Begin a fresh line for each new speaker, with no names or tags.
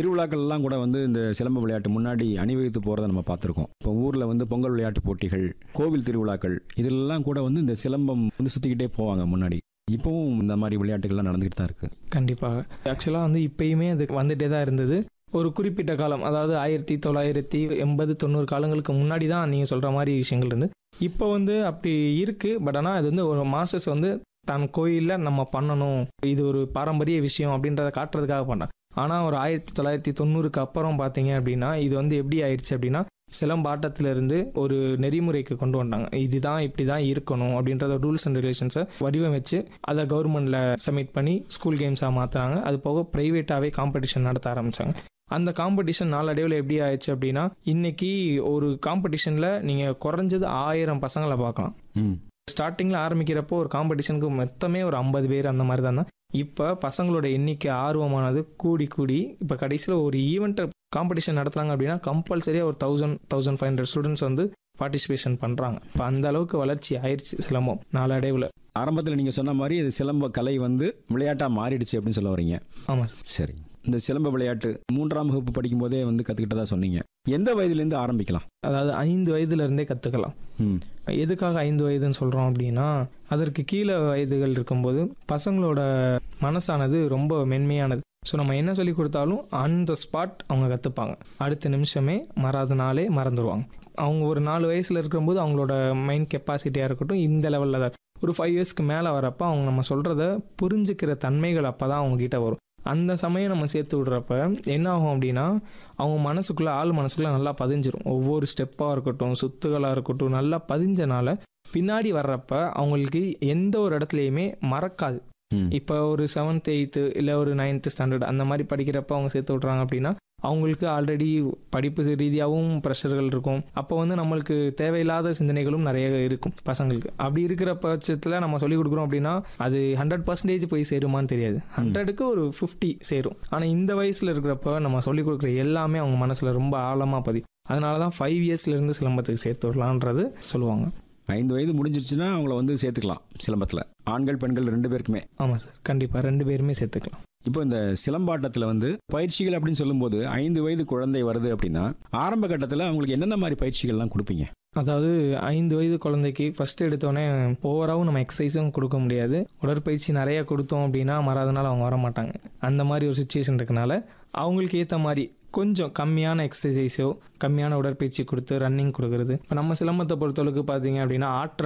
திருவிழாக்கள்லாம் கூட வந்து இந்த சிலம்ப விளையாட்டு முன்னாடி அணிவகுத்து போகிறத நம்ம பார்த்துருக்கோம் இப்போ ஊரில் வந்து பொங்கல் விளையாட்டு போட்டிகள் கோவில் திருவிழாக்கள் இதெல்லாம் கூட வந்து இந்த சிலம்பம் வந்து சுற்றிக்கிட்டே போவாங்க முன்னாடி இப்போவும் இந்த மாதிரி விளையாட்டுகள்லாம் நடந்துக்கிட்டு தான் இருக்குது
கண்டிப்பாக ஆக்சுவலாக வந்து இப்பயுமே அது வந்துட்டே தான் இருந்தது ஒரு குறிப்பிட்ட காலம் அதாவது ஆயிரத்தி தொள்ளாயிரத்தி எண்பது தொண்ணூறு காலங்களுக்கு முன்னாடி தான் நீங்கள் சொல்கிற மாதிரி விஷயங்கள் இருந்து இப்போ வந்து அப்படி இருக்குது பட் ஆனால் அது வந்து ஒரு மாஸ்டர்ஸ் வந்து தன் கோயிலில் நம்ம பண்ணணும் இது ஒரு பாரம்பரிய விஷயம் அப்படின்றத காட்டுறதுக்காக பண்ணாங்க ஆனால் ஒரு ஆயிரத்தி தொள்ளாயிரத்தி தொண்ணூறுக்கு அப்புறம் பார்த்தீங்க அப்படின்னா இது வந்து எப்படி ஆயிடுச்சு அப்படின்னா சிலம்பாட்டத்திலிருந்து ஒரு நெறிமுறைக்கு கொண்டு வந்தாங்க இதுதான் இப்படி தான் இருக்கணும் அப்படின்றத ரூல்ஸ் அண்ட் ரெகுலேஷன்ஸை வடிவமைச்சு அதை கவர்மெண்ட்டில் சப்மிட் பண்ணி ஸ்கூல் கேம்ஸாக மாற்றுறாங்க அது போக ப்ரைவேட்டாகவே காம்படிஷன் நடத்த ஆரம்பித்தாங்க அந்த காம்படிஷன் நாளடைவில் எப்படி ஆயிடுச்சு அப்படின்னா இன்னைக்கு ஒரு காம்படிஷனில் நீங்கள் குறைஞ்சது ஆயிரம் பசங்களை பார்க்கலாம்
ம்
ஸ்டார்டிங்கில் ஆரம்பிக்கிறப்போ ஒரு காம்படிஷனுக்கு மொத்தமே ஒரு ஐம்பது பேர் அந்த மாதிரி தான் இப்போ பசங்களோட எண்ணிக்கை ஆர்வமானது கூடி கூடி இப்போ கடைசியில் ஒரு ஈவெண்ட்டை காம்படிஷன் நடத்துகிறாங்க அப்படின்னா கம்பல்சரியாக ஒரு thousand thousand five hundred students வந்து பார்ட்டிசிபேஷன் பண்ணுறாங்க இப்போ அந்த அளவுக்கு வளர்ச்சி ஆயிடுச்சு சிலம்பம் நாளடைவில்
ஆரம்பத்தில் நீங்கள் சொன்ன மாதிரி இது சிலம்ப கலை வந்து விளையாட்டாக மாறிடுச்சு அப்படின்னு சொல்ல வரீங்க
ஆமாம் சார்
சரி இந்த சிலம்ப விளையாட்டு மூன்றாம் வகுப்பு படிக்கும்போதே வந்து கற்றுக்கிட்டதா சொன்னீங்க எந்த வயதுலேருந்து ஆரம்பிக்கலாம்
அதாவது ஐந்து வயதுல இருந்தே கற்றுக்கலாம்
ம்
எதுக்காக ஐந்து வயதுன்னு சொல்கிறோம் அப்படின்னா அதற்கு கீழே வயதுகள் இருக்கும்போது பசங்களோட மனசானது ரொம்ப மென்மையானது ஸோ நம்ம என்ன சொல்லி கொடுத்தாலும் அந்த ஸ்பாட் அவங்க கற்றுப்பாங்க அடுத்த நிமிஷமே மறாத நாளே மறந்துடுவாங்க அவங்க ஒரு நாலு வயசில் இருக்கும்போது அவங்களோட மைண்ட் கெப்பாசிட்டியாக இருக்கட்டும் இந்த லெவலில் தான் ஒரு ஃபைவ் இயர்ஸ்க்கு மேலே வரப்போ அவங்க நம்ம சொல்கிறத புரிஞ்சுக்கிற தன்மைகள் அப்போ தான் அவங்ககிட்ட வரும் அந்த சமயம் நம்ம சேர்த்து விடுறப்ப என்ன ஆகும் அப்படின்னா அவங்க மனசுக்குள்ளே ஆள் மனசுக்குள்ளே நல்லா பதிஞ்சிரும் ஒவ்வொரு ஸ்டெப்பாக இருக்கட்டும் சுத்துகளாக இருக்கட்டும் நல்லா பதிஞ்சனால பின்னாடி வர்றப்ப அவங்களுக்கு எந்த ஒரு இடத்துலையுமே மறக்காது
ம்
இப்போ ஒரு செவன்த் எயித்து இல்லை ஒரு நைன்த்து ஸ்டாண்டர்ட் அந்த மாதிரி படிக்கிறப்ப அவங்க சேர்த்து விட்றாங்க அப்படின்னா அவங்களுக்கு ஆல்ரெடி படிப்பு ரீதியாகவும் ப்ரெஷர்கள் இருக்கும் அப்போ வந்து நம்மளுக்கு தேவையில்லாத சிந்தனைகளும் நிறைய இருக்கும் பசங்களுக்கு அப்படி இருக்கிற பட்சத்தில் நம்ம சொல்லிக் கொடுக்குறோம் அப்படின்னா அது ஹண்ட்ரட் பர்சன்டேஜ் போய் சேருமான்னு தெரியாது ஹண்ட்ரடுக்கு ஒரு ஃபிஃப்டி சேரும் ஆனால் இந்த வயசில் இருக்கிறப்ப நம்ம சொல்லிக் கொடுக்குற எல்லாமே அவங்க மனசில் ரொம்ப ஆழமாக பதியும் அதனால தான் ஃபைவ் இயர்ஸ்லேருந்து சிலம்பத்துக்கு சேர்த்து விடலான்றது சொல்லுவாங்க
ஐந்து வயது முடிஞ்சிருச்சுன்னா அவங்கள வந்து சேர்த்துக்கலாம் சிலம்பத்தில் ஆண்கள் பெண்கள் ரெண்டு பேருக்குமே
ஆமாம் சார் கண்டிப்பாக ரெண்டு பேருமே சேர்த்துக்கலாம்
இப்போ இந்த சிலம்பாட்டத்தில் வந்து பயிற்சிகள் அப்படின்னு சொல்லும்போது ஐந்து வயது குழந்தை வருது அப்படின்னா ஆரம்ப கட்டத்தில் அவங்களுக்கு என்னென்ன மாதிரி பயிற்சிகள்லாம் கொடுப்பீங்க
அதாவது ஐந்து வயது குழந்தைக்கு ஃபஸ்ட்டு எடுத்தோடனே ஓவராகவும் நம்ம எக்ஸசைஸும் கொடுக்க முடியாது உடற்பயிற்சி நிறைய கொடுத்தோம் அப்படின்னா மறாதனால அவங்க வர மாட்டாங்க அந்த மாதிரி ஒரு சுச்சுவேஷன் இருக்கனால அவங்களுக்கு ஏற்ற மாதிரி கொஞ்சம் கம்மியான எக்ஸசைஸோ கம்மியான உடற்பயிற்சி கொடுத்து ரன்னிங் கொடுக்குறது இப்போ நம்ம சிலம்பத்தை பொறுத்தளவுக்கு பார்த்தீங்க அப்படின்னா ஆற்றல்